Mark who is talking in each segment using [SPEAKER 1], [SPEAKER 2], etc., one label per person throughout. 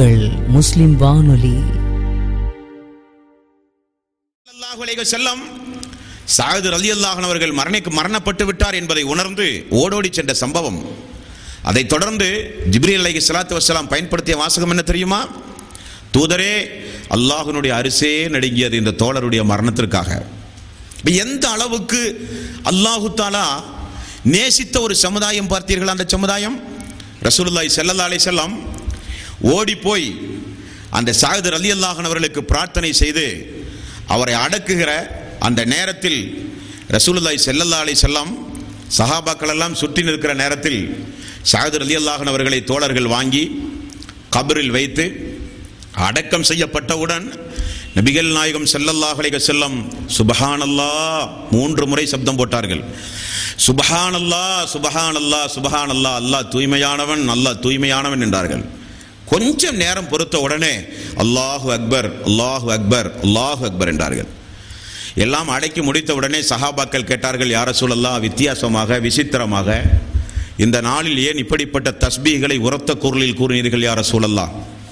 [SPEAKER 1] உங்கள் முஸ்லிம் வானொலி
[SPEAKER 2] ஸல்லல்லாஹு அலைஹி வஸல்லம் சாயது ரலியல்லாஹு அவர்கள் மரணிக்கு மரணப்பட்டு விட்டார் என்பதை உணர்ந்து ஓடோடி சென்ற சம்பவம் அதைத் தொடர்ந்து ஜிப்ரீல் அலைஹி ஸலாத்து வஸலாம் பயன்படுத்திய வாசகம் என்ன தெரியுமா தூதரே அல்லாஹ்வினுடைய அரிசே நடுங்கியது இந்த தோழருடைய மரணத்திற்காக இப்ப எந்த அளவுக்கு அல்லாஹு தாலா நேசித்த ஒரு சமுதாயம் பார்த்தீர்கள் அந்த சமுதாயம் ரசூலுல்லாஹி ஸல்லல்லாஹு அலைஹி வஸல்லம் ஓடி போய் அந்த சாயது ரலியல்லாஹு அவர்களுக்கு பிரார்த்தனை செய்து அவரை அடக்குகிற அந்த நேரத்தில் ரசூலுல்லாஹி ஸல்லல்லாஹு அலைஹி வஸல்லம் சஹாபாக்கள் எல்லாம் சுற்றி நிற்கிற நேரத்தில் சாயது ரலியல்லாஹு அவர்களை தோழர்கள் வாங்கி கபரில் வைத்து அடக்கம் செய்யப்பட்டவுடன் நபிகள் நாயகம் ஸல்லல்லாஹு அலைஹி வஸல்லம் சுபஹானல்லாஹ் மூன்று முறை சப்தம் போட்டார்கள் சுபஹானல்லாஹ் சுபஹானல்லாஹ் சுபஹானல்லாஹ் அல்லாஹ் தூய்மையானவன் அல்லாஹ் தூய்மையானவன் என்றார்கள் கொஞ்சம் நேரம் பொறுத்த உடனே அல்லாஹு அக்பர் அல்லாஹு அக்பர் அல்லாஹு அக்பர் என்றார்கள் எல்லாம் அடக்கி முடித்த உடனே சஹாபாக்கள் கேட்டார்கள் யார சூழல்லா வித்தியாசமாக விசித்திரமாக இந்த நாளில் ஏன் இப்படிப்பட்ட தஸ்பீகளை உரத்த குரலில் கூறினீர்கள் யார சூழல்லா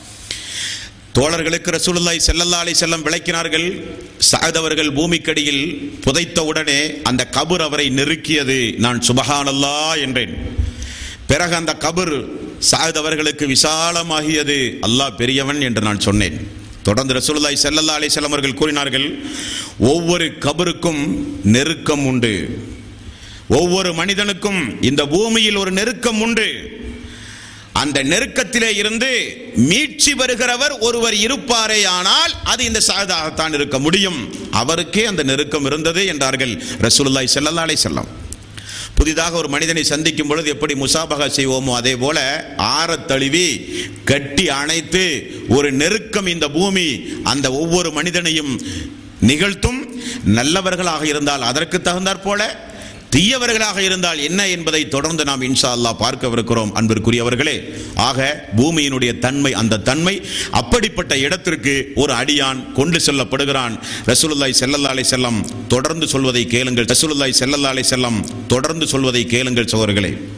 [SPEAKER 2] தோழர்களுக்கு ரசூலுல்லாஹி ஸல்லல்லாஹு அலைஹி வஸல்லம் விளக்கினார்கள் சஅத் அவர்கள் பூமிக்கடியில் புதைத்த உடனே அந்த கபர் அவரை நெருக்கியது நான் சுபஹானல்லாஹ் என்றேன் பிறகு அந்த கபர் சாயத் அவர்களுக்கு விசாலமாகியது அல்லாஹ் பெரியவன் என்று நான் சொன்னேன் தொடர்ந்து ரசூலுல்லாஹி ஸல்லல்லாஹு அலைஹி வஸல்லம் அவர்கள் கூறினார்கள் ஒவ்வொரு கபருக்கும் நெருக்கம் உண்டு ஒவ்வொரு மனிதனுக்கும் இந்த பூமியில் ஒரு நெருக்கம் உண்டு அந்த நெருக்கத்திலே இருந்து மீட்சி வருகிறவர் ஒருவர் இருப்பாரே ஆனால் அது இந்த சாயதாகத்தான் இருக்க முடியும் அவருக்கே அந்த நெருக்கம் இருந்தது என்றார்கள் ரசூலுல்லாஹி ஸல்லல்லாஹு அலைஹி வஸல்லம் புதிதாக ஒரு மனிதனை சந்திக்கும் பொழுது எப்படி முசாபகா செய்வோமோ அதே போல ஆறத் தழுவி கட்டி அணைத்து ஒரு நெருக்கம் இந்த பூமி அந்த ஒவ்வொரு மனிதனையும் நிகழ்த்தும் நல்லவர்களாக இருந்தால் அதற்கு தகுந்தாற் போல தீயவர்களாக இருந்தால் என்ன என்பதை தொடர்ந்து நாம் இன்ஷா அல்லாஹ் பார்க்கவிருக்கிறோம் அன்பிற்குரியவர்களே ஆக பூமியினுடைய தன்மை அந்த தன்மை அப்படிப்பட்ட இடத்திற்கு ஒரு அடியான் கொண்டு செல்லப்படுகிறான் ரசூலுல்லாஹி ஸல்லல்லாஹு அலைஹி வஸல்லம் தொடர்ந்து சொல்வதை கேளுங்கள் ரசூலுல்லாஹி ஸல்லல்லாஹு அலைஹி வஸல்லம் தொடர்ந்து சொல்வதை கேளுங்கள் சகோதரர்களே